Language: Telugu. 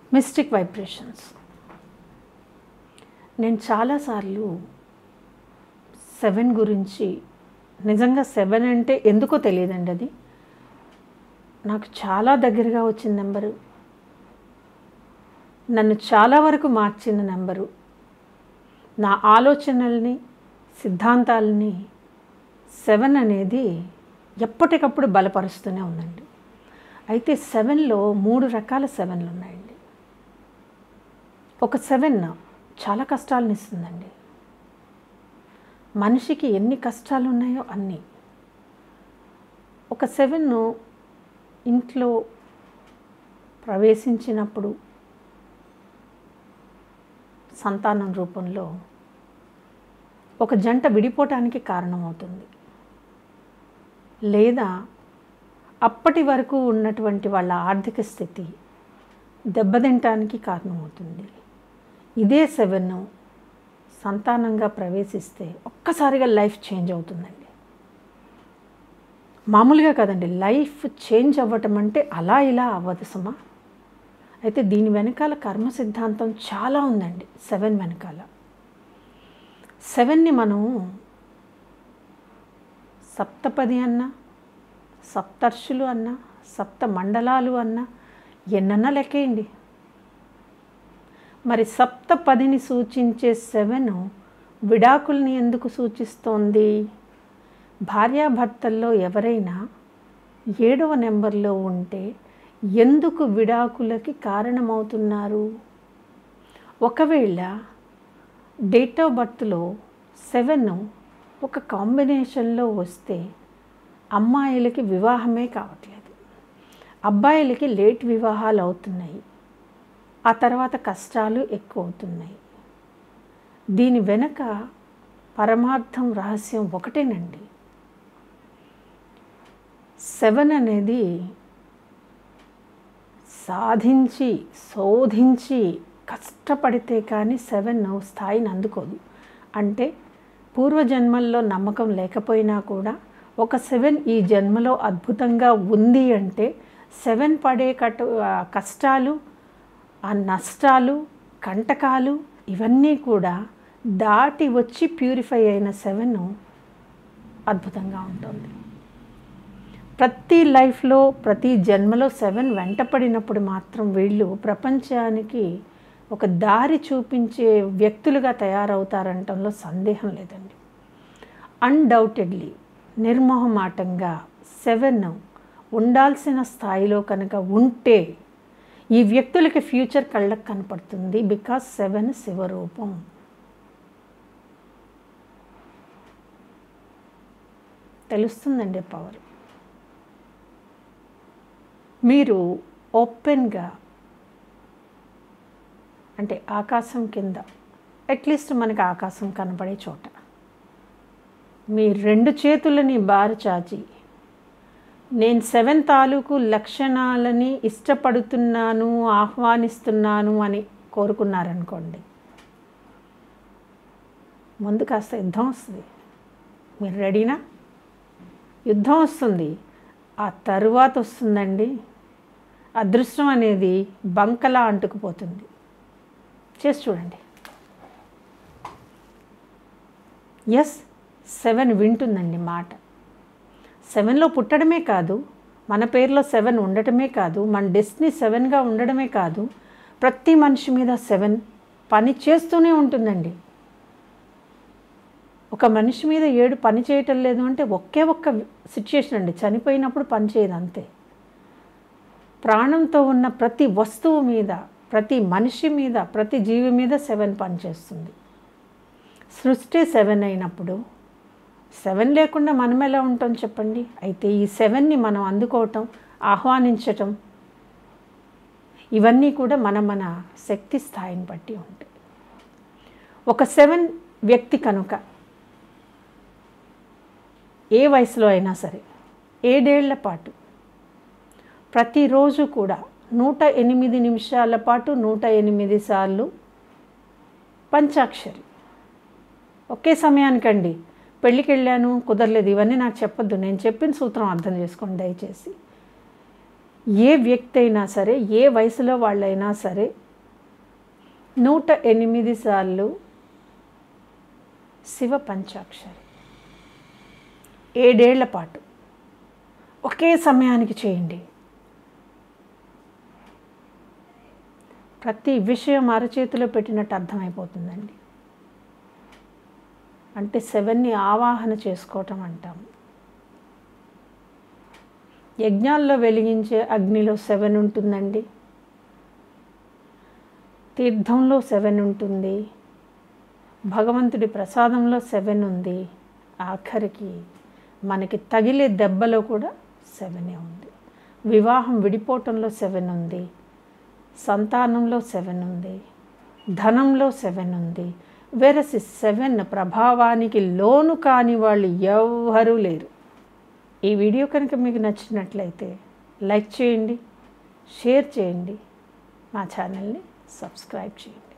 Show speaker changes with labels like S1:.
S1: మిస్టిక్ వైబ్రేషన్స్ నేను చాలాసార్లు సెవెన్ గురించి నిజంగా సెవెన్ అంటే ఎందుకో తెలియదండి అది నాకు చాలా దగ్గరగా వచ్చిన నెంబరు నన్ను చాలా వరకు మార్చిన నెంబరు నా ఆలోచనల్ని సిద్ధాంతాలని సెవెన్ అనేది ఎప్పటికప్పుడు బలపరుస్తూనే ఉందండి అయితే సెవెన్లో మూడు రకాల సెవెన్లు ఉన్నాయండి ఒక సెవెన్ చాలా కష్టాలను ఇస్తుందండి మనిషికి ఎన్ని కష్టాలు ఉన్నాయో అన్నీ ఒక సెవెన్ ఇంట్లో ప్రవేశించినప్పుడు సంతానం రూపంలో ఒక జంట విడిపోవటానికి కారణమవుతుంది లేదా అప్పటి వరకు ఉన్నటువంటి వాళ్ళ ఆర్థిక స్థితి దెబ్బతింటానికి కారణమవుతుంది ఇదే సెవెన్ సంతానంగా ప్రవేశిస్తే ఒక్కసారిగా లైఫ్ చేంజ్ అవుతుందండి మామూలుగా కదండి లైఫ్ చేంజ్ అవ్వటం అంటే అలా ఇలా అవ్వదు సుమా అయితే దీని వెనకాల కర్మ సిద్ధాంతం చాలా ఉందండి సెవెన్ వెనకాల సెవెన్ని మనం సప్తపది అన్నా సప్తర్షులు అన్నా సప్త మండలాలు అన్నా ఎన్నన్నా లెక్కేయండి మరి సప్తపదిని సూచించే సెవెన్ విడాకుల్ని ఎందుకు సూచిస్తోంది భార్యాభర్తల్లో ఎవరైనా ఏడవ నెంబర్లో ఉంటే ఎందుకు విడాకులకి కారణమవుతున్నారు ఒకవేళ డేట్ ఆఫ్ బర్త్లో సెవెన్ ఒక కాంబినేషన్లో వస్తే అమ్మాయిలకి వివాహమే కావట్లేదు అబ్బాయిలకి లేట్ వివాహాలు అవుతున్నాయి ఆ తర్వాత కష్టాలు ఎక్కువ అవుతున్నాయి దీని వెనక పరమార్థం రహస్యం ఒకటేనండి సెవెన్ అనేది సాధించి శోధించి కష్టపడితే కానీ సెవెన్ స్థాయిని అందుకోదు అంటే పూర్వజన్మల్లో నమ్మకం లేకపోయినా కూడా ఒక సెవెన్ ఈ జన్మలో అద్భుతంగా ఉంది అంటే సెవెన్ పడే కటు కష్టాలు ఆ నష్టాలు కంటకాలు ఇవన్నీ కూడా దాటి వచ్చి ప్యూరిఫై అయిన సెవెన్ అద్భుతంగా ఉంటుంది ప్రతి లైఫ్లో ప్రతి జన్మలో సెవెన్ వెంటపడినప్పుడు మాత్రం వీళ్ళు ప్రపంచానికి ఒక దారి చూపించే వ్యక్తులుగా తయారవుతారంటంలో సందేహం లేదండి అన్డౌటెడ్లీ నిర్మోహమాటంగా సెవెన్ ఉండాల్సిన స్థాయిలో కనుక ఉంటే ఈ వ్యక్తులకి ఫ్యూచర్ కళ్ళకు కనపడుతుంది బికాస్ సెవెన్ శివరూపం తెలుస్తుందండి పవర్ మీరు ఓపెన్గా అంటే ఆకాశం కింద అట్లీస్ట్ మనకి ఆకాశం కనపడే చోట మీ రెండు చేతులని బారు చాచి నేను సెవెన్ తాలూకు లక్షణాలని ఇష్టపడుతున్నాను ఆహ్వానిస్తున్నాను అని కోరుకున్నారనుకోండి ముందు కాస్త యుద్ధం వస్తుంది మీరు రెడీనా యుద్ధం వస్తుంది ఆ తరువాత వస్తుందండి అదృష్టం అనేది బంకలా అంటుకుపోతుంది చేసి చూడండి ఎస్ సెవెన్ వింటుందండి మాట సెవెన్లో పుట్టడమే కాదు మన పేరులో సెవెన్ ఉండటమే కాదు మన డెస్టినీ సెవెన్గా ఉండడమే కాదు ప్రతి మనిషి మీద సెవెన్ పని చేస్తూనే ఉంటుందండి ఒక మనిషి మీద ఏడు పని చేయటం లేదు అంటే ఒకే ఒక్క సిచ్యుయేషన్ అండి చనిపోయినప్పుడు పని చేయదు అంతే ప్రాణంతో ఉన్న ప్రతి వస్తువు మీద ప్రతి మనిషి మీద ప్రతి జీవి మీద సెవెన్ పనిచేస్తుంది సృష్టి సెవెన్ అయినప్పుడు సెవెన్ లేకుండా మనం ఎలా ఉంటాం చెప్పండి అయితే ఈ సెవెన్ని మనం అందుకోవటం ఆహ్వానించటం ఇవన్నీ కూడా మన మన శక్తి స్థాయిని బట్టి ఉంటాయి ఒక సెవెన్ వ్యక్తి కనుక ఏ వయసులో అయినా సరే ఏడేళ్ల పాటు ప్రతిరోజు కూడా నూట ఎనిమిది నిమిషాల పాటు నూట ఎనిమిది సార్లు పంచాక్షరి ఒకే సమయానికండి పెళ్ళికి వెళ్ళాను కుదరలేదు ఇవన్నీ నాకు చెప్పొద్దు నేను చెప్పిన సూత్రం అర్థం చేసుకోండి దయచేసి ఏ వ్యక్తి అయినా సరే ఏ వయసులో వాళ్ళైనా సరే నూట ఎనిమిది సార్లు శివ పంచాక్షరి ఏడేళ్ల పాటు ఒకే సమయానికి చేయండి ప్రతి విషయం అరచేతిలో పెట్టినట్టు అర్థమైపోతుందండి అంటే సెవెన్ని ఆవాహన చేసుకోవటం అంటాము యజ్ఞాల్లో వెలిగించే అగ్నిలో సెవెన్ ఉంటుందండి తీర్థంలో సెవెన్ ఉంటుంది భగవంతుడి ప్రసాదంలో సెవెన్ ఉంది ఆఖరికి మనకి తగిలే దెబ్బలో కూడా సెవెనే ఉంది వివాహం విడిపోవటంలో సెవెన్ ఉంది సంతానంలో సెవెన్ ఉంది ధనంలో సెవెన్ ఉంది వెరసి సెవెన్ ప్రభావానికి లోను కాని వాళ్ళు ఎవ్వరూ లేరు ఈ వీడియో కనుక మీకు నచ్చినట్లయితే లైక్ చేయండి షేర్ చేయండి మా ఛానల్ని సబ్స్క్రైబ్ చేయండి